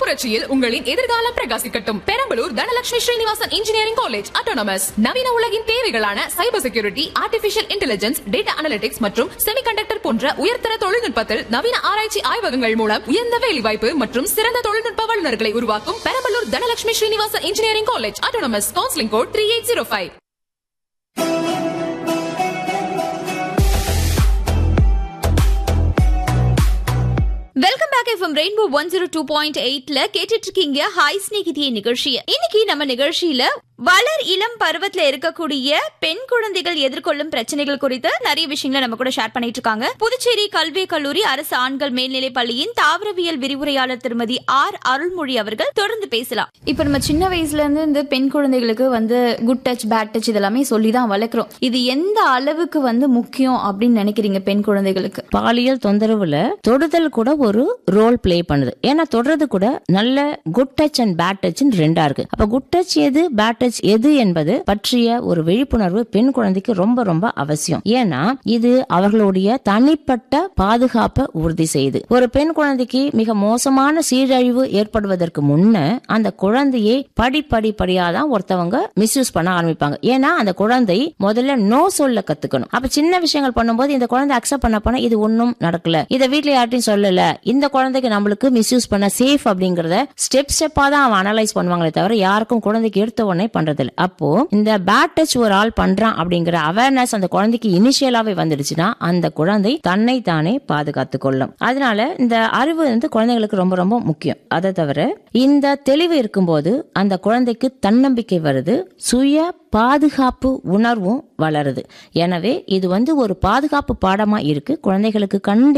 புரட்சியில் உங்களின் எதிர்காலம் பிரகாசிக்கட்டும் Perambalur Dhanalakshmi Srinivasan engineering college autonomous நவீன உலகின் தேவைகளான cyber security artificial intelligence data analytics மற்றும் செமிகண்டக்டர் போன்ற உயர்தர தொழில்நுட்பத்தில் நவீன ஆராய்ச்சி ஆய்வகங்கள் மூலம் உயர்ந்த வேலைவாய்ப்பு மற்றும் சிறந்த தொழில்நுட்ப வல்லுநர்களை உருவாக்கும் Perambalur Dhanalakshmi Srinivasan engineering college autonomous counselling code three eight zero five welcome back FM rainbow one zero two point எயிட்ல கேட்டுட்டு இருக்கீங்க ஹாய் ஸ்நேகிதிய நிகழ்ச்சியை இன்னைக்கு நம்ம நிகழ்ச்சியில வளர் இளம் பருவத்துல இருக்கக்கூடிய பெண் குழந்தைகள் எதிர்கொள்ளும் பிரச்சனைகள் குறித்து நிறைய விஷயங்களை நம்ம கூட ஷேர் பண்ணிட்டு இருக்காங்க புதுச்சேரி கல்வி கல்லூரி அரசு ஆண்கள் மேல்நிலைப் பள்ளியின் தாவரவியல் விரிவுரையாளர் திருமதி ஆர் அருள்மொழி அவர்கள் தொடர்ந்து பேசலாம் இப்ப நம்ம சின்ன வயசுல இருந்து இந்த பெண் குழந்தைகளுக்கு வந்து குட் டச் பேட் டச் இதெல்லாமே சொல்லி தான் வளர்க்குறோம் இது எந்த அளவுக்கு வந்து முக்கியம் அப்படின்னு நினைக்கிறீங்க பெண் குழந்தைகளுக்கு பாலியல் தொந்தரவுல தொடுதல் கூட ஒரு ரோல் ப்ளே பண்ணுது ஏன்னா தொடுறது கூட நல்ல good touch and bad touch ரெண்டா இருக்கு அப்ப குட் டச் எது பேட் டச் எது என்பது பற்றிய ஒரு விழிப்புணர்வு பெண் குழந்தைக்கு ரொம்ப ரொம்ப அவசியம் ஏன்னா இது அவர்களுடைய தனிப்பட்ட பாதுகாப்பை உறுதி செய்யுது ஒரு பெண் குழந்தைக்கு மிக மோசமான சீரழிவு ஏற்படுவதற்கு முன்ன அந்த குழந்தையை படிப்படி படியா தான் ஒருத்தவங்க மிஸ்யூஸ் பண்ண ஆரம்பிப்பாங்க ஏன்னா அந்த குழந்தை முதல்ல நோ சொல்ல கத்துக்கணும் அப்ப சின்ன விஷயங்கள் பண்ணும்போது இந்த குழந்தை அக்செப்ட் பண்ண போனா இது ஒன்னும் நடக்கல இத வீட்ல யார்ட்டையும் சொல்லல இந்த குழந்தைக்கு நம்மளுக்கு மிஸ்யூஸ் பண்ண சேஃப் அப்படிங்கறத ஸ்டெப் ஸ்டெப்பா தான் அவன் அனலைஸ் பண்ணுவாங்களே தவிர யாருக்கும் குழந்தைக்கு எடுத்த உடனே பண்றதில்ல அப்போ இந்த பேட் டச் ஒரு ஆள் பண்றான் அப்படிங்கிற அவேர்னஸ் அந்த குழந்தைக்கு இனிஷியலாவே வந்துடுச்சுன்னா அந்த குழந்தை தன்னை தானே பாதுகாத்து கொள்ளும் அதனால இந்த அறிவு வந்து குழந்தைகளுக்கு ரொம்ப ரொம்ப முக்கியம் அதை தவிர இந்த தெளிவு இருக்கும்போது அந்த குழந்தைக்கு தன்னம்பிக்கை வருது சுய பாதுகாப்பு உணர்வும் வளருது எனவே இது வந்து ஒரு பாதுகாப்பு பாடமா இருக்கு குழந்தைகளுக்கு கண்டி